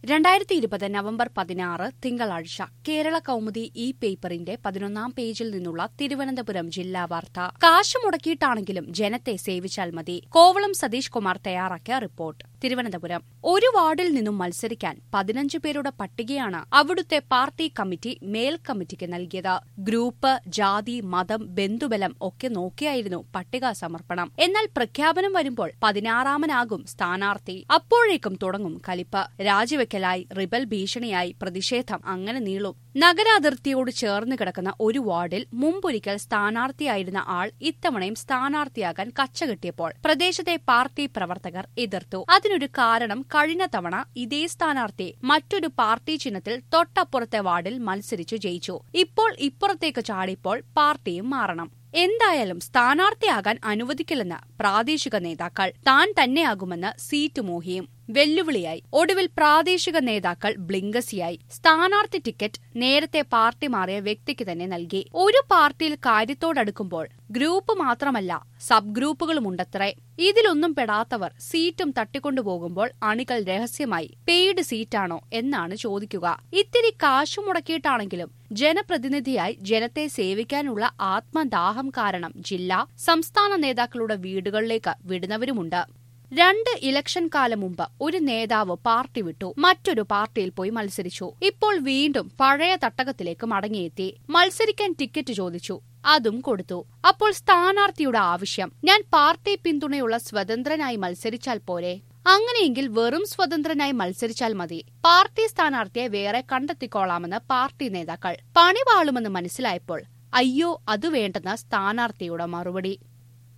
രണ്ടായിരത്തി ഇരുപത് നവംബർ പതിനാറ് തിങ്കളാഴ്ച കേരള കൗമുദി ഇ പേപ്പറിന്റെ പതിനൊന്നാം പേജിൽ നിന്നുള്ള തിരുവനന്തപുരം ജില്ലാ വാർത്ത കാശ് മുടക്കിയിട്ടാണെങ്കിലും ജനത്തെ സേവിച്ചാൽ മതി കോവളം സതീഷ് കുമാർ തയ്യാറാക്കിയ റിപ്പോർട്ട് തിരുവനന്തപുരം ഒരു വാർഡിൽ നിന്നും മത്സരിക്കാൻ പതിനഞ്ച് പേരുടെ പട്ടികയാണ് അവിടുത്തെ പാർട്ടി കമ്മിറ്റി മേൽ കമ്മിറ്റിക്ക് നൽകിയത് ഗ്രൂപ്പ് ജാതി മതം ബന്ധുബലം ഒക്കെ നോക്കിയായിരുന്നു പട്ടിക സമർപ്പണം എന്നാൽ പ്രഖ്യാപനം വരുമ്പോൾ പതിനാറാമനാകും സ്ഥാനാർത്ഥി അപ്പോഴേക്കും തുടങ്ങും കലിപ്പ് രാജിവെക്കലായി റിബൽ ഭീഷണിയായി പ്രതിഷേധം അങ്ങനെ നീളും നഗരാതിർത്തിയോട് ചേർന്ന് കിടക്കുന്ന ഒരു വാർഡിൽ മുമ്പൊരിക്കൽ സ്ഥാനാർത്ഥിയായിരുന്ന ആൾ ഇത്തവണയും സ്ഥാനാർത്ഥിയാകാൻ കച്ചകെട്ടിയപ്പോൾ പ്രദേശത്തെ പാർട്ടി പ്രവർത്തകർ എതിർത്തു അതിനൊരു കാരണം കഴിഞ്ഞ തവണ ഇതേ സ്ഥാനാർത്ഥി മറ്റൊരു പാർട്ടി ചിഹ്നത്തിൽ തൊട്ടപ്പുറത്തെ വാർഡിൽ മത്സരിച്ചു ജയിച്ചു ഇപ്പോൾ ഇപ്പുറത്തേക്ക് ചാടിയപ്പോൾ പാർട്ടിയും മാറണം എന്തായാലും സ്ഥാനാർത്ഥിയാകാൻ അനുവദിക്കില്ലെന്ന് പ്രാദേശിക നേതാക്കൾ താൻ തന്നെയാകുമെന്ന് സീറ്റ് മോഹിയും വെല്ലുവിളിയായി ഒടുവിൽ പ്രാദേശിക നേതാക്കൾ ബ്ലിങ്കസിയായി സ്ഥാനാർത്ഥി ടിക്കറ്റ് നേരത്തെ പാർട്ടി മാറിയ വ്യക്തിക്ക് തന്നെ നൽകി ഒരു പാർട്ടിയിൽ കാര്യത്തോടടുക്കുമ്പോൾ ഗ്രൂപ്പ് മാത്രമല്ല സബ് ഗ്രൂപ്പുകളുമുണ്ടത്രേ ഇതിലൊന്നും പെടാത്തവർ സീറ്റും തട്ടിക്കൊണ്ടുപോകുമ്പോൾ അണികൾ രഹസ്യമായി പെയ്ഡ് സീറ്റാണോ എന്നാണ് ചോദിക്കുക ഇത്തിരി കാശു മുടക്കിയിട്ടാണെങ്കിലും ജനപ്രതിനിധിയായി ജനത്തെ സേവിക്കാനുള്ള ആത്മദാഹം കാരണം ജില്ലാ സംസ്ഥാന നേതാക്കളുടെ വീടുകളിലേക്ക് വിടുന്നവരുമുണ്ട് രണ്ട് ഇലക്ഷൻ കാലം മുമ്പ് ഒരു നേതാവ് പാർട്ടി വിട്ടു മറ്റൊരു പാർട്ടിയിൽ പോയി മത്സരിച്ചു ഇപ്പോൾ വീണ്ടും പഴയ തട്ടകത്തിലേക്ക് മടങ്ങിയെത്തി മത്സരിക്കാൻ ടിക്കറ്റ് ചോദിച്ചു അതും കൊടുത്തു അപ്പോൾ സ്ഥാനാർത്ഥിയുടെ ആവശ്യം ഞാൻ പാർട്ടി പിന്തുണയുള്ള സ്വതന്ത്രനായി മത്സരിച്ചാൽ പോരെ അങ്ങനെയെങ്കിൽ വെറും സ്വതന്ത്രനായി മത്സരിച്ചാൽ മതി പാർട്ടി സ്ഥാനാർത്ഥിയെ വേറെ കണ്ടെത്തിക്കോളാമെന്ന് പാർട്ടി നേതാക്കൾ പണിവാളുമെന്ന് മനസ്സിലായപ്പോൾ അയ്യോ അത് വേണ്ടെന്ന സ്ഥാനാർത്ഥിയുടെ മറുപടി